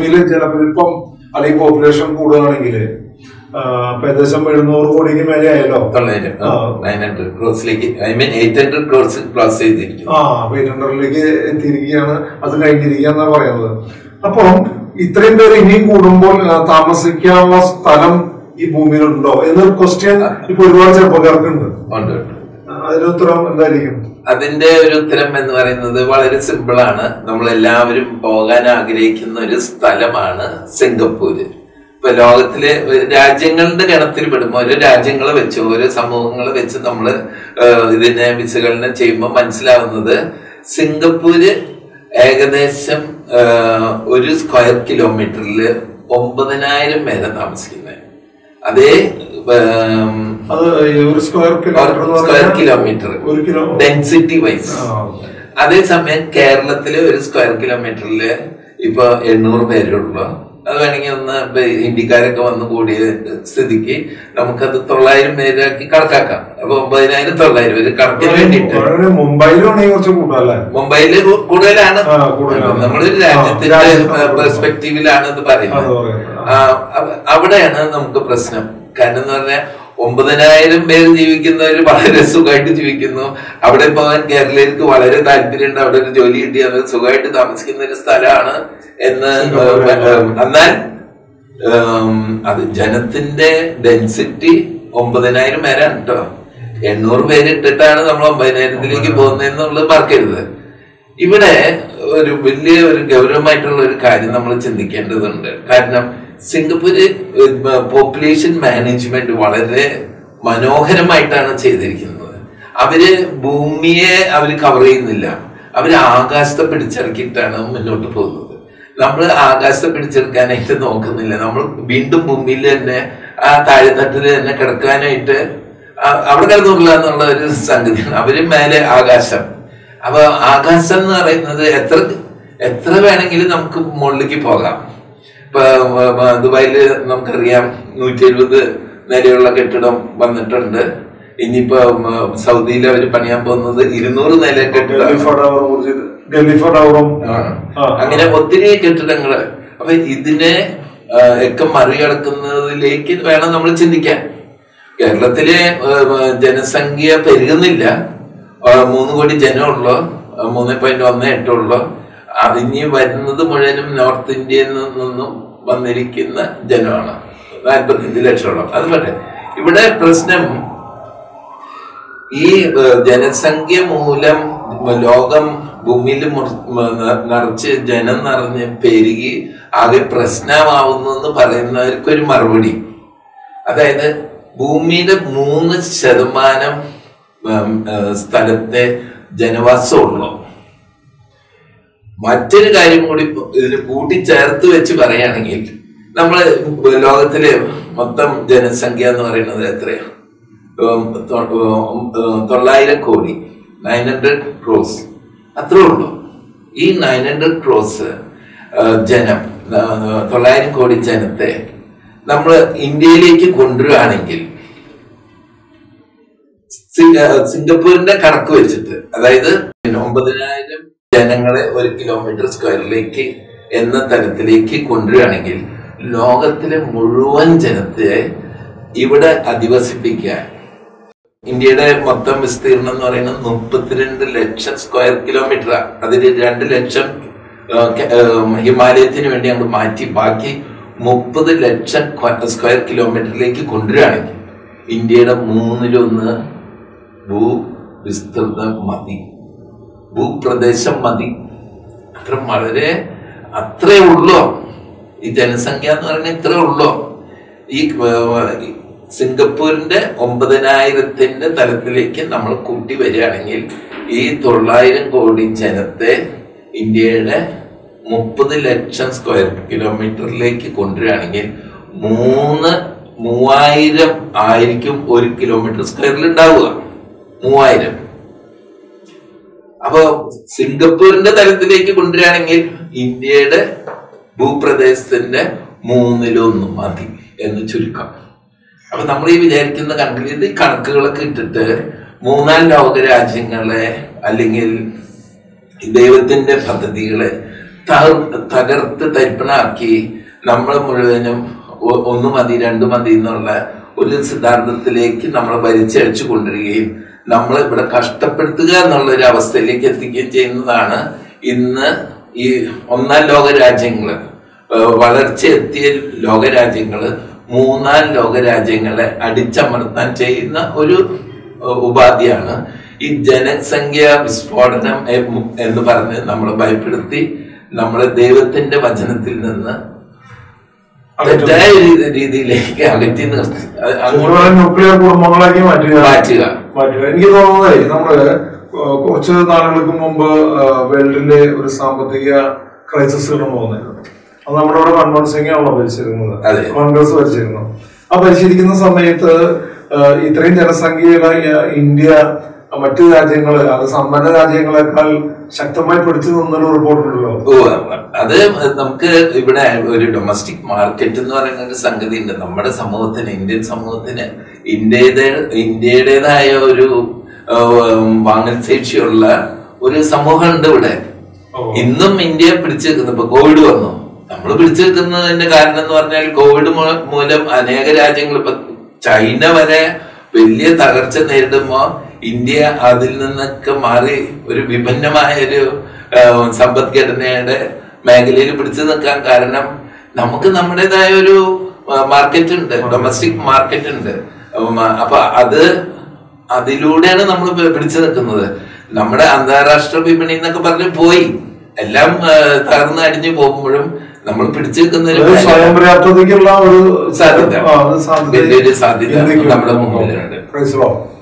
ഭൂമിയിലെ ജലപ്പെരുപ്പം അല്ലെങ്കിൽ പോപ്പുലേഷൻ കൂടുകയാണെങ്കിൽ ഇപ്പൊ ഏകദേശം എഴുന്നൂറ് കോടിക്ക് മേലെ ആയല്ലോ തൊള്ളായിരം ആ. നയൻ ഹൺഡ്രഡ് ക്രോസിലേക്ക് I mean eight hundred cross cross ചെയ്തിരിക്കും ആ വെയിറ്റ് എത്തിയിരിക്കുകയാണ് അത് കഴിഞ്ഞിരിക്കുകയെന്നാ പറയുന്നത് അപ്പം ഇത്രയും പേര് ഇനിയും കൂടുമ്പോൾ ആ, താമസിക്കാനുള്ള സ്ഥലം ഈ ഭൂമിയിലുണ്ടോ എന്നൊരു ക്വസ്റ്റ്യൻ ഇപ്പൊ ഒരുപാട് ചെറുപ്പക്കാർക്കുണ്ട് ഉണ്ട് ഉണ്ട് അതിന് ഉത്തരം എന്തായിരിക്കും അതിന്റെ ഒരു ഉത്തരം എന്ന് പറയുന്നത് വളരെ സിമ്പിൾ ആണ് നമ്മൾ എല്ലാവരും പോകാൻ ആഗ്രഹിക്കുന്ന ഒരു സ്ഥലമാണ് സിംഗപ്പൂര് ഇപ്പൊ ലോകത്തിലെ രാജ്യങ്ങളുടെ ഗണത്തിൽ പെടുമ്പോൾ ഓരോ രാജ്യങ്ങളെ വെച്ച് ഓരോ സമൂഹങ്ങളെ വെച്ച് നമ്മൾ ഇതിനെ വിശകലനം ചെയ്യുമ്പോൾ മനസ്സിലാവുന്നത് സിംഗപ്പൂര് ഏകദേശം ആ, ഒരു സ്ക്വയർ കിലോമീറ്ററിൽ ഒമ്പതിനായിരം പേരെ താമസിക്കുന്നത് അതേ ഉം, അത് ഈ ഒരു സ്ക്വയർ കിലോമീറ്റർ എന്ന് സ്ക്വയർ പറഞ്ഞാൽ കിലോമീറ്റർ ഒരു കിലോ ഡെൻസിറ്റി വൈസ് ആ. അതേസമയം കേരളത്തില് ഒരു സ്ക്വയർ കിലോമീറ്ററില് ഇപ്പൊ എണ്ണൂറ് പേരുള്ളൂ അത് വേണമെങ്കിൽ ഒന്ന് ഇപ്പൊ ഹിന്ദിക്കാരൊക്കെ വന്ന് കൂടിയ സ്ഥിതിക്ക് നമുക്കത് തൊള്ളായിരം പേരാക്കി കണക്കാക്കാം അപ്പൊ ഒമ്പതിനായിരം തൊള്ളായിരം ഒരു കണക്കിന് വേണ്ടിയിട്ട് വളരെ മുംബൈയിലാണെങ്കിൽ കുറച്ച് കൂട്ടല്ലേ മുംബൈയില് കൂ- കൂടുതലാണ് ആ, കൂടുതലാണ്. നമ്മളൊരു ആ, രാജ്യത്തിന്റെ രാജ്യത്തിന്റെ പെർസ്പെക്റ്റീവിലാണ് ഇത് അത് പറയുന്നത് പറയുന്നത്. ആ, അവ- അവിടെയാണ് നമുക്ക് പ്രശ്നം കാരണം എന്ന് പറഞ്ഞാൽ ഒമ്പതിനായിരം പേര് ജീവിക്കുന്നവര് വളരെ സുഖമായിട്ട് ജീവിക്കുന്നു അവിടെ പോകാൻ കേരളീയർക്ക് വളരെ താല്പര്യമുണ്ട് അവിടെ ഒരു ജോലി കിട്ടി അത് സുഖമായിട്ട് താമസിക്കുന്ന ഒരു സ്ഥലമാണ് എന്ന് സിംഗപ്പൂർ. ഏഹ്, എന്നാൽ ഏം, അത് ജനത്തിന്റെ ഡെൻസിറ്റി ഒമ്പതിനായിരം പേരാണ് കേട്ടോ എണ്ണൂറ് പേര് ഇട്ടിട്ടാണ് നമ്മൾ ഒമ്പതിനായിരത്തിലേക്ക് പോകുന്നതെന്നുള്ളത് മറക്കരുത് ഇവിടെ ഒരു വലിയ ഒരു ഗൗരവമായിട്ടുള്ള ഒരു കാര്യം നമ്മൾ ചിന്തിക്കേണ്ടതുണ്ട് കാരണം സിംഗപ്പൂര് പോപ്പുലേഷൻ മാനേജ്മെന്റ് വളരെ മനോഹരമായിട്ടാണ് ചെയ്തിരിക്കുന്നത് അവര് ഭൂമിയെ അവർ കവർ ചെയ്യുന്നില്ല അവര് ആകാശത്തെ പിടിച്ചിറക്കിയിട്ടാണ് മുന്നോട്ട് പോകുന്നത് നമ്മൾ ആകാശത്തെ പിടിച്ചെടുക്കാനായിട്ട് നോക്കുന്നില്ല നമ്മൾ വീണ്ടും ഭൂമിയിൽ തന്നെ ആ താഴെത്തട്ടിൽ തന്നെ കിടക്കാനായിട്ട് ആ- അവിടെ കിടന്നില്ല എന്നുള്ള ഒരു സംഗതിയാണ് അവര് മേലെ ആകാശം അപ്പൊ ആകാശം എന്ന് പറയുന്നത് എത്ര എത്ര വേണമെങ്കിലും നമുക്ക് മുകളിലേക്ക് പോകാം ഇപ്പൊ വ- വ- ദുബായില് നമുക്കറിയാം നൂറ്റി എഴുപത് നിലയുള്ള കെട്ടിടം വന്നിട്ടുണ്ട് ഇനിയിപ്പോ സൗദിയിൽ അവർ പണിയാൻ പോകുന്നത് ഇരുന്നൂറ് നില കെട്ടിടം ഗലീഫ ടവർ കുറിച്ച് ഗലീഫ ടവറും ആ. ആ. അങ്ങനെ ഒത്തിരി കെട്ടിടങ്ങള് അപ്പൊ ഇതിനെ ആ, ഒക്കെ മറികടക്കുന്നതിലേക്ക് വേണം നമ്മൾ ചിന്തിക്കാൻ കേരളത്തിലെ ആ, ജനസംഖ്യ പെരുകുന്നില്ല ആ, മൂന്ന് കോടി ജനമുള്ളൂ ആ, മൂന്ന് പോയിന്റ് ഒന്ന് എട്ടുള്ളൂ അതിഞ്ഞ് വരുന്നത് മുഴുവനും നോർത്ത് ഇന്ത്യയിൽ നിന്നും വന്നിരിക്കുന്ന ജനമാണ് നാൽപ്പത്തഞ്ച് ലക്ഷത്തോളം അത് പറ്റേ ഇവിടെ പ്രശ്നം ഈ ഏഹ്, ജനസംഖ്യ മൂലം ലോകം ഭൂമിയിൽ മുർ- മ- ന- നിറച്ച് ജനം നിറഞ്ഞ് പെരുകി ആകെ പ്രശ്നമാവുന്നു എന്ന് പറയുന്നവർക്കൊരു മറുപടി അതായത് ഭൂമിയുടെ മൂന്ന് ശതമാനം ഉം, ഏഹ്, സ്ഥലത്തെ ജനവാസമുള്ളൂ മറ്റൊരു കാര്യം കൂടി ഇതിന് കൂട്ടിച്ചേർത്ത് വെച്ച് പറയുകയാണെങ്കിൽ നമ്മൾ ലോകത്തിലെ മൊത്തം ജനസംഖ്യ എന്ന് പറയുന്നത് എത്രയാണ് ഉം, തൊ- ഉം, ഉം, തൊള്ളായിരം കോടി നയൻ ഹൺഡ്രഡ് ക്രോസ് അത്രേ ഉള്ളൂ ഈ നയൻ ഹൺഡ്രഡ് ക്രോസ് ജനം ആ, തൊള്ളായിരം കോടി ജനത്തെ നമ്മൾ ഇന്ത്യയിലേക്ക് കൊണ്ടുവരികയാണെങ്കിൽ സിംഗ- സിംഗപ്പൂരിന്റെ കണക്ക് വെച്ചിട്ട് അതായത് ഒമ്പതിനായിരം ജനങ്ങളെ ഒരു കിലോമീറ്റർ സ്ക്വയറിലേക്ക് എന്ന തലത്തിലേക്ക് കൊണ്ടുവരികയാണെങ്കിൽ ലോകത്തിലെ മുഴുവൻ ജനത്തെ ഇവിടെ അധിവസിപ്പിക്കാൻ ഇന്ത്യയുടെ മൊത്തം വിസ്തീർണം എന്ന് പറയുന്നത് മുപ്പത്തിരണ്ട് ലക്ഷം സ്ക്വയർ കിലോമീറ്റർ അതിൽ രണ്ട് ലക്ഷം ആ, കെ- ആ, ഹിമാലയത്തിന് വേണ്ടി അങ്ങോട്ട് മാറ്റി ബാക്കി മുപ്പത് ലക്ഷം ക്വ- സ്ക്വയർ കിലോമീറ്ററിലേക്ക് കൊണ്ടുവരികയാണെങ്കിൽ ഇന്ത്യയുടെ മൂന്നിലൊന്ന് ഭൂ വിസ്തൃതം മതി ഭൂപ്രദേശം മതി അത്ര വളരെ അത്രേ ഉള്ളൂ ഈ ജനസംഖ്യ എന്ന് പറയുന്നത് ഇത്രേ ഉള്ളൂ ഈ ഏർ, ഈ സിംഗപ്പൂരിന്റെ ഒമ്പതിനായിരത്തിന്റെ തലത്തിലേക്ക് നമ്മൾ കൂട്ടി വരികയാണെങ്കിൽ ഈ തൊള്ളായിരം കോടി ജനത്തെ ഇന്ത്യയുടെ മുപ്പത് ലക്ഷം സ്ക്വയർ കിലോമീറ്ററിലേക്ക് കൊണ്ടുവരികയാണെങ്കിൽ മൂന്ന് മൂവായിരം ആയിരിക്കും ഒരു കിലോമീറ്റർ സ്ക്വയറിൽ ഉണ്ടാവുക മൂവായിരം അപ്പൊ സിംഗപ്പൂരിന്റെ തലത്തിലേക്ക് കൊണ്ടുവരികയാണെങ്കിൽ ഇന്ത്യയുടെ ഭൂപ്രദേശത്തിന്റെ മൂന്നിലൊന്ന് മതി എന്ന് ചുരുക്കം അപ്പൊ നമ്മൾ ഈ വിചാരിക്കുന്ന കണക്കിൽ ഇത് ഈ കണക്കുകളൊക്കെ ഇട്ടിട്ട് മൂന്നാം ലോക രാജ്യങ്ങളെ അല്ലെങ്കിൽ ഈ ദൈവത്തിന്റെ പദ്ധതികളെ തകർ- തകർത്ത് തരിപ്പണാക്കി നമ്മൾ മുഴുവനും ഒ- ഒന്ന് മതി രണ്ട് മതി എന്നുള്ള ഒരു സിദ്ധാന്തത്തിലേക്ക് നമ്മൾ വലിച്ചഴിച്ചു കൊണ്ടുവരികയും നമ്മളെ ഇവിടെ കഷ്ടപ്പെടുത്തുക എന്നുള്ള ഒരു അവസ്ഥയിലേക്ക് എത്തിക്കുകയും ചെയ്യുന്നതാണ് ഇന്ന് ഈ ഒന്നാം ലോക രാജ്യങ്ങള് ഏഹ് വളർച്ചയെത്തിയ ലോകരാജ്യങ്ങള് മൂന്നാം ലോകരാജ്യങ്ങളെ അടിച്ചമർത്താൻ ചെയ്യുന്ന ഒരു ഏഹ് ഉപാധിയാണ് ഈ ജനസംഖ്യ വിസ്ഫോടനം എ- എന്ന് പറഞ്ഞ് നമ്മളെ ഭയപ്പെടുത്തി നമ്മളെ ദൈവത്തിന്റെ വചനത്തിൽ നിന്ന് തെറ്റായ രീതി- രീതിയിലേക്ക് അകറ്റി നിർത്തി അത് അങ്ങോട്ട് ന്യൂക്ലിയർ കുടുംബങ്ങളാക്കി മാറ്റുക മാറ്റുക മാറ്റുക എനിക്ക് തോന്നുന്നത് നമ്മള് ഏഹ് കുറച്ച് നാളുകൾക്ക് മുമ്പ് ഏഹ് വേൾഡിലെ ഒരു സാമ്പത്തിക ക്രൈസിസ് കടന്നു പോകുന്നത് അത് നമ്മുടെ ഇവിടെ മൻമോഹൻ സിംഗ് ആണല്ലോ ഭരിച്ചിരുന്നത് അതെ. കോൺഗ്രസ് ഭരിച്ചിരുന്നു ആ ഭരിച്ചിരിക്കുന്ന സമയത്ത് ഏഹ് ഇത്രയും ജനസംഖ്യയുള്ള ഏഹ് ഇന്ത്യ മറ്റു രാജ്യങ്ങള് അത് സമ്പന്ന രാജ്യങ്ങളെക്കാൾ ശക്തമായി പിടിച്ചു നിന്നൊരു റിപ്പോർട്ടുണ്ടല്ലോ ഓ അത് നമുക്ക് ഇവിടെ ഒരു ഡൊമസ്റ്റിക് മാർക്കറ്റ് എന്ന് പറയുന്ന ഒരു സംഗതി ഉണ്ട് നമ്മുടെ സമൂഹത്തിന് ഇന്ത്യൻ സമൂഹത്തിന് ഇന്ത്യയുടെ ഇന്ത്യയുടേതായ ഒരു ഉം, വാങ്ങൽ ശേഷിയുള്ള ഒരു സമൂഹം ഉണ്ട് ഇവിടെ ഓ. ഇന്നും ഇന്ത്യ പിടിച്ചു നിൽക്കുന്നു ഇപ്പൊ കോവിഡ് വന്നു നമ്മൾ പിടിച്ചു നിൽക്കുന്നതിന്റെ കാരണം എന്ന് പറഞ്ഞാൽ കോവിഡ് മൂ- മൂലം അനേക രാജ്യങ്ങൾ ഇപ്പൊ ചൈന വരെ വലിയ തകർച്ച നേരിടുമ്പോ ഇന്ത്യ അതിൽ നിന്നൊക്കെ മാറി ഒരു വിഭിന്നമായ ഒരു ആ, സമ്പദ്ഘടനയുടെ മേഖലയിൽ പിടിച്ചു നിൽക്കാൻ കാരണം നമുക്ക് നമ്മുടേതായ ഒരു മാർക്കറ്റ് ഉണ്ട് ഡൊമസ്റ്റിക് മാർക്കറ്റ് ഉണ്ട് ഉം, അപ്പൊ അത് അതിലൂടെയാണ് നമ്മൾ പിടിച്ചു നിൽക്കുന്നത് നമ്മുടെ അന്താരാഷ്ട്ര വിപണി എന്നൊക്കെ പറഞ്ഞ് പോയി എല്ലാം ആ, തകർന്ന് അടിഞ്ഞു പോകുമ്പോഴും നമ്മൾ പിടിച്ചു നിൽക്കുന്ന ഒരു ഒരു സ്വയം പര്യാപ്തതയ്ക്കുള്ള ഒരു സാധ്യത. ആ, ഒരു സാധ്യത വലിയൊരു സാധ്യത ഇന്ത്യക്ക് നമ്മുടെ മുമ്പിലുണ്ട്. Praise the Lord.